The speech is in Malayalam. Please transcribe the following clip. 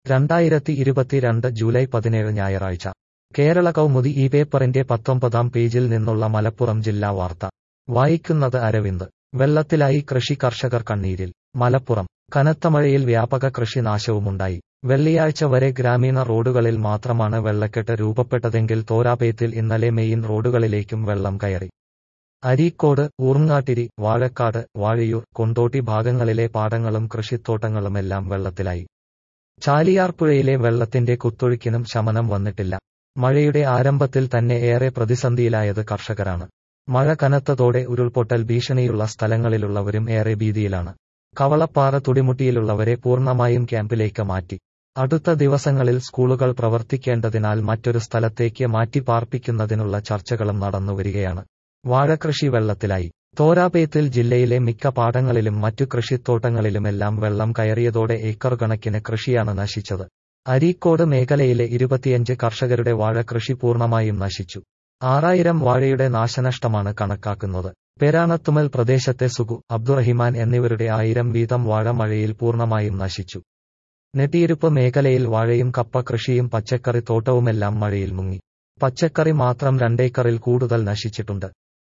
രണ്ടായിരത്തി ഇരുപത്തിരണ്ട് ജൂലൈ പതിനേഴ് ഞായറാഴ്ച കേരള കൗമുദി ഈ പേപ്പറിന്റെ പത്തൊമ്പതാം പേജിൽ നിന്നുള്ള മലപ്പുറം ജില്ലാ വാർത്ത വായിക്കുന്നത് അരവിന്ദ് വെള്ളത്തിലായി കൃഷി കർഷകർ കണ്ണീരിൽ മലപ്പുറം കനത്ത മഴയിൽ വ്യാപക കൃഷിനാശവുമുണ്ടായി വെള്ളിയാഴ്ച വരെ ഗ്രാമീണ റോഡുകളിൽ മാത്രമാണ് വെള്ളക്കെട്ട് രൂപപ്പെട്ടതെങ്കിൽ തോരാപേത്തിൽ ഇന്നലെ മെയിൻ റോഡുകളിലേക്കും വെള്ളം കയറി അരീക്കോട് ഊർങ്ങാട്ടിരി വാഴക്കാട് വാഴയൂർ കൊണ്ടോട്ടി ഭാഗങ്ങളിലെ പാടങ്ങളും കൃഷിത്തോട്ടങ്ങളുമെല്ലാം വെള്ളത്തിലായി ചാലിയാർപ്പുഴയിലെ വെള്ളത്തിന്റെ കുത്തൊഴുക്കിനും ശമനം വന്നിട്ടില്ല മഴയുടെ ആരംഭത്തിൽ തന്നെ ഏറെ പ്രതിസന്ധിയിലായത് കർഷകരാണ് മഴ കനത്തതോടെ ഉരുൾപൊട്ടൽ ഭീഷണിയുള്ള സ്ഥലങ്ങളിലുള്ളവരും ഏറെ ഭീതിയിലാണ് കവളപ്പാറ തുടിമുട്ടിയിലുള്ളവരെ പൂർണ്ണമായും ക്യാമ്പിലേക്ക് മാറ്റി അടുത്ത ദിവസങ്ങളിൽ സ്കൂളുകൾ പ്രവർത്തിക്കേണ്ടതിനാൽ മറ്റൊരു സ്ഥലത്തേക്ക് മാറ്റി പാർപ്പിക്കുന്നതിനുള്ള ചർച്ചകളും നടന്നുവരികയാണ് വാഴകൃഷി വെള്ളത്തിലായി തോരാപേത്തിൽ ജില്ലയിലെ മിക്ക പാടങ്ങളിലും മറ്റു കൃഷിത്തോട്ടങ്ങളിലുമെല്ലാം വെള്ളം കയറിയതോടെ ഏക്കർ കണക്കിന് കൃഷിയാണ് നശിച്ചത് അരീക്കോട് മേഖലയിലെ ഇരുപത്തിയഞ്ച് കർഷകരുടെ വാഴകൃഷി പൂർണ്ണമായും നശിച്ചു ആറായിരം വാഴയുടെ നാശനഷ്ടമാണ് കണക്കാക്കുന്നത് പേരാണത്തുമൽ പ്രദേശത്തെ സുഗു അബ്ദുറഹിമാൻ എന്നിവരുടെ ആയിരം വീതം വാഴ മഴയിൽ പൂർണ്ണമായും നശിച്ചു നെട്ടിയിരുപ്പ് മേഖലയിൽ വാഴയും കപ്പ കൃഷിയും പച്ചക്കറി തോട്ടവുമെല്ലാം മഴയിൽ മുങ്ങി പച്ചക്കറി മാത്രം രണ്ടേക്കറിൽ കൂടുതൽ നശിച്ചിട്ടുണ്ട്